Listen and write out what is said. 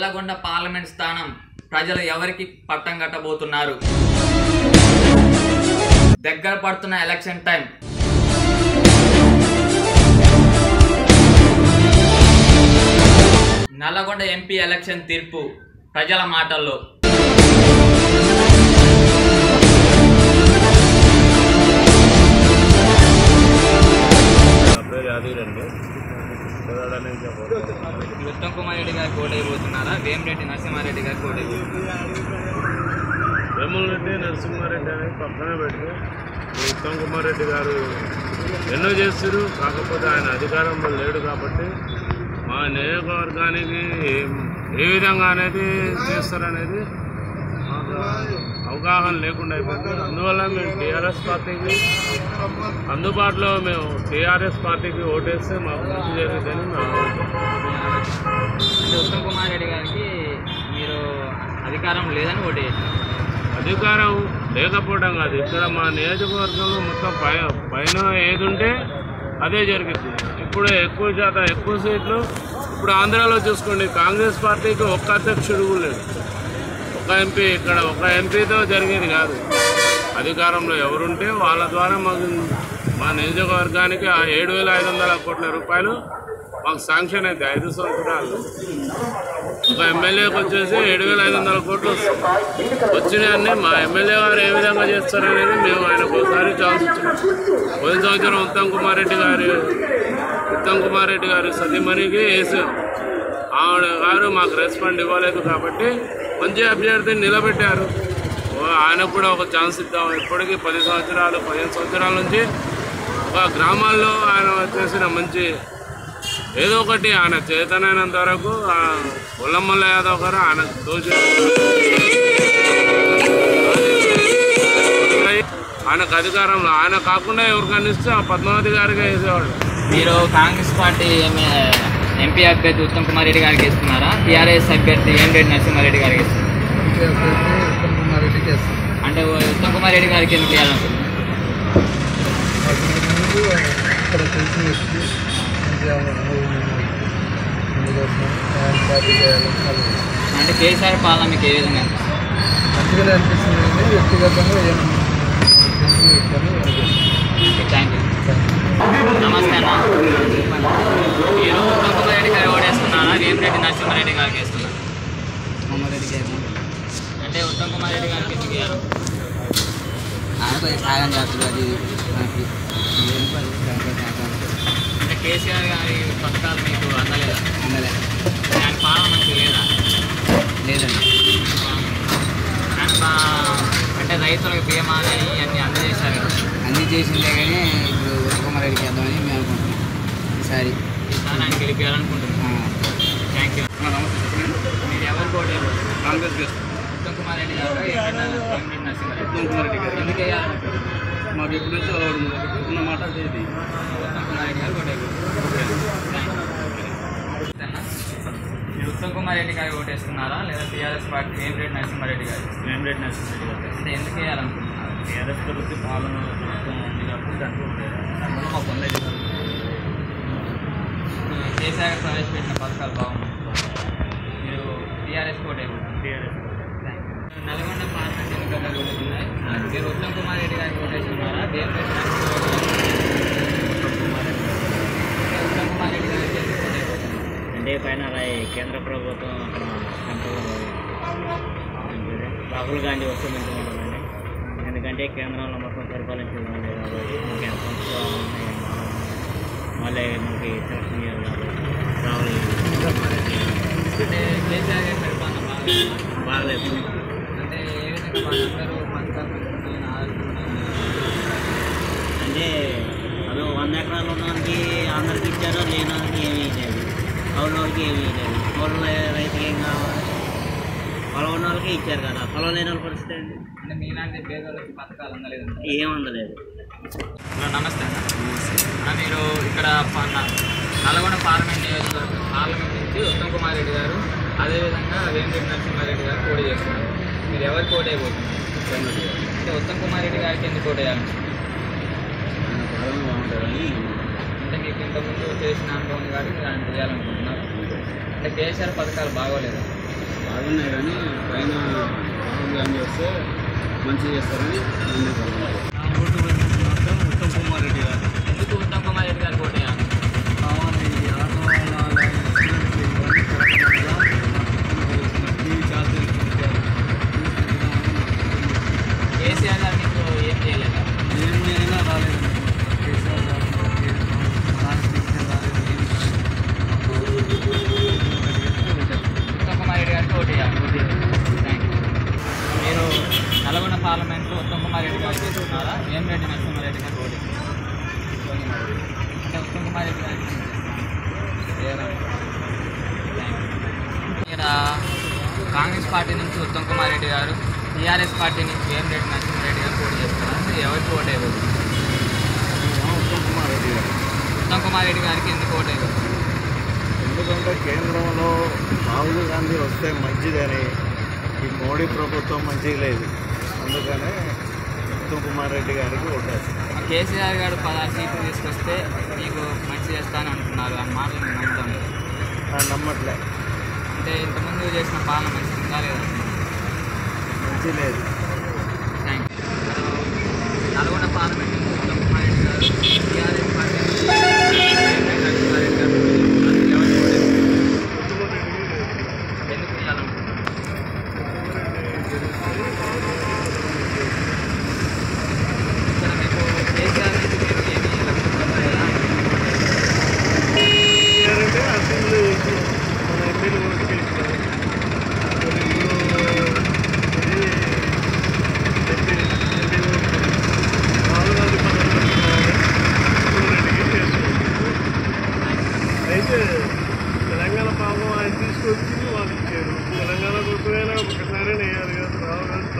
Nalgonda parliament స్థానం ప్రజలు ఎవరికి పట్టం కట్టబోతున్నారు దగ్గర పడుతున్న election time Nalgonda MP election తీర్పు ప్రజల మాటల్లో నా పేరు యాదగిరి అండి చూడడానికి చెప్పాలి. ఉత్తమ్ కుమార్ రెడ్డి గారు కోటైపోతున్నారా వేమిరెడ్డి నరసింహారెడ్డి గారు కోటైపోతున్నారు వేములరెడ్డి నరసింహారెడ్డి అని పక్కనే పెట్టి ఈ ఉత్తమ్ కుమార్ రెడ్డి గారు ఎన్నో చేస్తారు కాకపోతే ఆయన అధికారంలో లేడు కాబట్టి మా నియోజకవర్గానికి ఏం- ఏ విధంగా అనేది చేస్తారనేది మాకు అవగాహన లేకుండా అయిపోయింది అందువల్ల మేము టీఆర్ఎస్ పార్టీకి అందుబాటులో మేము టీఆర్ఎస్ పార్టీకి ఓటేస్తే మాకు మంచి జరుగుతుందని మా ఆలోచన. అంటే ఉత్తమ్ కుమార్ రెడ్డి గారికి మీరు అధికారం లేదని ఓటు చేశారు అధికారం లేకపోవడం కాదు ఇక్కడ మా నియోజకవర్గంలో మొత్తం పై పైన ఏది ఉంటే అదే జరిగింది ఇప్పుడు ఎక్కువ శాతం ఎక్కువ సీట్లు ఇప్పుడు ఆంధ్రాలో చూసుకోండి కాంగ్రెస్ పార్టీకి ఒక్క అధ్యక్షుడు కూడా లేడు ఒక ఎంపీ ఇక్కడ ఒక ఎంపీతో జరిగేది కాదు అధికారంలో ఎవరుంటే వాళ్ళ ద్వారా మాకు మా నియోజకవర్గానికి ఆ ఏడు వేల ఐదు వందల కోట్ల రూపాయలు మాకు శాంక్షన్ అయితే ఐదు సంవత్సరాలు ఒక ఎమ్మెల్యేకి వచ్చేసి ఏడు వేల ఐదు వందల కోట్లు వస్తాయి వచ్చినాయన్నీ మా ఎమ్మెల్యే గారు ఏ విధంగా చేస్తారనేది మేము ఆయనకు ఒకసారి ఛాన్స్ ఇచ్చినాం పోయిన సంవత్సరం ఉత్తమ్ కుమార్ రెడ్డి గారి ఉత్తమ్ కుమార్ రెడ్డి గారి సతీమణికి వేసారు ఆవిడ గారు మాకు రెస్పాండ్ ఇవ్వలేదు కాబట్టి మంచి అభ్యర్థిని నిలబెట్టారు ఓ ఆయనకు కూడా ఒక ఛాన్స్ ఇద్దాం ఇప్పటికీ పది సంవత్సరాలు పదిహేను సంవత్సరాల నుంచి ఒక గ్రామాల్లో ఆయన చేసిన మంచి ఏదో ఒకటి ఆయన చేతనైనంత వరకు ఆ ఉల్లమల్ల యాదవ్ గారు ఆయన దోషి ఆయనకు అధికారంలో ఆయన కాకుండా ఎవరికైనా ఇస్తే ఆ పద్మావతి గారికి వేసేవాడు మీరు కాంగ్రెస్ పార్టీ ఎమ్మె- ఎంపీ అభ్యర్థి ఉత్తమ్ కుమార్ రెడ్డి గారికి ఇస్తున్నారా టీఆర్ఎస్ అభ్యర్థి వేమిరెడ్డి నరసింహారెడ్డి గారికి ఇస్తున్నారా ఉత్తమ్ కుమార్ రెడ్డికి వేస్తాం అంటే ఉత్తమ్ కుమార్ రెడ్డి గారికి ఎందుకు వేయాలనుకుంటున్నారు ముందు ఇక్కడ తెలిసిన వ్యక్తి మంచిగా అనుభవం ఉన్నది. అందుకోసం ఆయన పార్టీ చేయాలని ఆలోచిస్తున్నాం. అంటే కేసీఆర్ పాలన మీకు ఏ విధంగా అనిపిస్తుంది? మంచిగానే అనిపిస్తుంది కానీ వ్యక్తిగతంగా ఏం తెలిసిన వ్యక్తి అని అనుకుంటున్నాను. థ్యాంక్ యూ నమస్తే అన్న మీరు ఉత్తమ్ కుమార్ రెడ్డి గారు ఓడేస్తున్నారా వేమిరెడ్డి నరసింహారెడ్డి గారికి వేస్తున్నారా అంటే ఉత్తమ్ కుమార్ రెడ్డి గారికి ఎందుకు వేయాలి ఆయనకు సాయం చేస్తారు అది మనకి అంటే కేసీఆర్ గారి పథకాలు మీకు అందలేదా అందలే ఆయన పాలన మంచిగా లేదా లేదండి ఆయన బా- అంటే రైతులకు బీమా ఇవన్నీ అందజేశారు కదా అన్ని చేసిందే కానీ ఇప్పుడు ఉత్తకుమార్ రెడ్డికి వేద్దామని మేము అనుకుంటున్నాం ఈసారి ఈసారి ఆయన గెలిపించాలనుకుంటున్నాను ఆ, థ్యాంక్ యూ మీరు ఎవరు కోటారు కాంగ్రెస్ చేస్తాం ఉత్తమ్ కుమార్ రెడ్డి గారు వేమిరెడ్డి నరసింహారెడ్డి ఉత్తమ్ కుమార్ రెడ్డి గారు ఎందుకు వేయాలనుకుంటున్నారు మాకు ఎప్పుడు నుంచో ఉన్న మాట అది ఉత్తమ్ కుమార్ రెడ్డి గారు ఓటేయాలి. మీరు ఉత్తమ్ కుమార్ రెడ్డి గారికి ఓటేస్తున్నారా లేదా టీఆర్ఎస్ పార్టీ వేమిరెడ్డి నరసింహారెడ్డి గారు వేమిరెడ్డి నరసింహారెడ్డి గారు అంటే ఎందుకు వేయాలనుకుంటున్నారు టీఆర్ఎస్ ప్రభుత్వ పాలన ప్రభుత్వం ఉంది కాబట్టి దాంట్లో అందులో మాకు ఉన్నాయి కేసీఆర్ గారు ప్రవేశపెట్టిన పథకాలు బాగున్నాయి మీరు టీఆర్ఎస్ ఓటేయకూడదు టీఆర్ఎస్ నల్గొండ పార్లమెంట్ ఎన్నికల్లో జరుగుతున్నాయి మీరు ఉత్తమ్ కుమార్ రెడ్డి గారికి ఓటేస్తున్నారా వేమిరెడ్డి నరసింహారెడ్డి ఉత్తమ్ కుమార్ రెడ్డి గారికి ఎందుకు ఓటేయకూడదు అంటే పైన రా- కేంద్ర ప్రభుత్వం అక్కడ కంట్రోల్ ఏంటిది? రాహుల్ గాంధీ వస్తే మంచిగా ఉంటుందండి ఎందుకంటే కేంద్రంలో మొత్తం పరిపాలించడం లేదు కాబట్టి మనకి ఎంత సంస్థలు ఉన్నాయి, ఏం బాగున్నాయి. మళ్ళీ మనకి సెలక్షన్ చేయాలి కాబట్టి రాహుల్ అంటే కేసీఆర్ గారి పరిపాలన బాగాలేదు బాగలేదు అంటే ఏ విధంగా వాళ్ళందరూ పథకాలు పెట్టుకున్నాయని ఆలోచిస్తున్నారు అంటే అదో వంద ఎకరాలు ఉన్నవానికి అందరికి ఇచ్చారో లేనోనికి ఏమీ లేదు అవునోళ్ళకి ఏమీ లేదు పొలం రైతుకి ఏం కావాలి పొలం ఉన్న వాళ్ళకి ఇచ్చారు కదా పొలం లేని వాళ్ళ పరిస్థితి ఏంటి అంటే మీలాంటి పేదోళ్ళకి పథకాలు అందలేదు ఏం అందలేదు నమస్తే అన్న అన్న, మీరు ఇక్కడ ప- న- నల్గొండ పార్లమెంట్ నియోజకవర్గం పార్లమెంట్ నుంచి ఉత్తమ్ కుమార్ రెడ్డి గారు అదేవిధంగా వేమిరెడ్డి నరసింహారెడ్డి గారు పోటీ చేస్తున్నారు మీరు ఎవరికి పోటీ అయిపోతున్నారు అంటే ఉత్తమ్ కుమార్ రెడ్డి గారికి ఎందుకు పోటీ చేయాలనుకుంటున్నారు బాగుంటుందని అంటే మీకు ఇంతకుముందు చేసిన అనుభవం కాబట్టి మీరు ఆయన చేయాలనుకుంటున్నారు అంటే కేసీఆర్ పథకాలు బాగోలేదు బాగున్నాయి కానీ పైన రాహుల్ గాంధీ వస్తే మంచిగా చేస్తారని నమ్ముతున్నాను నా ఓటు వేయడానికి మాత్రం ఉత్తమ్ కుమార్ రెడ్డి గారు ఎందుకు ఉత్తమ్ కుమార్ రెడ్డి గారికి ఓటు వేయాలి కావాలి ఈ ఆటో వాళ్ళ ఎక్స్పీరియన్స్ ఇవన్నీ కరెక్ట్గా టీవీ ఛార్జీలు పెంచారు కేసీఆర్ గారు మీకు ఏం చేయలేదా ఏమైనా రాలేదు కేసీఆర్ గారు రాజకీయ రాలేదు ఏం ఉత్తమ్ కుమార్ రెడ్డి గారికి ఓటు వేయాలి థ్యాంక్ యూ మీరు నల్గొండ పార్లమెంట్లో ఉత్తమ్ కుమార్ రెడ్డి గారికి చేస్తున్నారా వేమిరెడ్డి నరసింహారెడ్డి గారికి ఓటు వేస్తున్నారా? అంటే ఉత్తమ్ కుమార్ రెడ్డి గారికి వేయరా? Thank you. ఇక్కడ కాంగ్రెస్ పార్టీ నుంచి ఉత్తమ్ కుమార్ రెడ్డి గారు టీఆర్ఎస్ పార్టీ నుంచి వేమిరెడ్డి నరసింహారెడ్డి గారు పోటీ చేస్తున్నారు అంటే ఎవరికి ఓటు వేయకూడదు ఉత్తమ్ కుమార్ రెడ్డి గారు ఉత్తమ్ కుమార్ రెడ్డి గారికి ఎందుకు ఓటు వేయకూడదు ఎందుకంటే కేంద్రంలో రాహుల్ గాంధీ వస్తే మంచిదని ఈ మోడీ ప్రభుత్వం మంచిగా లేదు అందుకనే ఉత్తమ్ కుమార్ రెడ్డి గారికి ఓటేస్తాం మా కేసీఆర్ గారు పదహారు సీట్లు తీసుకొస్తే మీకు మంచి చేస్తాను అంటున్నారు ఆ మాటలు మేము నమ్ముతాం నమ్మట్లే అంటే ఇంతకుముందు చేసిన పాలన మంచిగా ఉందా లేదా మంచి లేదు థ్యాంక్ యూ నల్గొండ పార్లమెంట్ నుంచి ఉత్తమ్ కుమార్ రెడ్డి గారు టీఆర్ఎస్ పార్టీ నుంచి వేమిరెడ్డి నరసింహారెడ్డి గారు పోటీ చేస్తున్నారు. ఎవరికి ఓటు వేస్తారు? ఎందుకు వేయాలనుకుంటున్నారు ఇక్కడ మీకు కేసీఆర్ నుంచి మీరు ఏమి లబ్ధిపడలేదా? అంటే అసెంబ్లీ మన ఎమ్మెల్యే ఓటుకి ఇస్తారు మరి ఇప్పుడు ఇది MP MP vote Rahul Gandhi పదవికి చేసుకుంటారు అయితే తెలంగాణ పాపం ఆయన తీసుకొచ్చి వాళ్ళు ఇచ్చారు తెలంగాణ కొట్టుకైనా ఒకసారి వేయాలి కదా రాహుల్ గాంధీ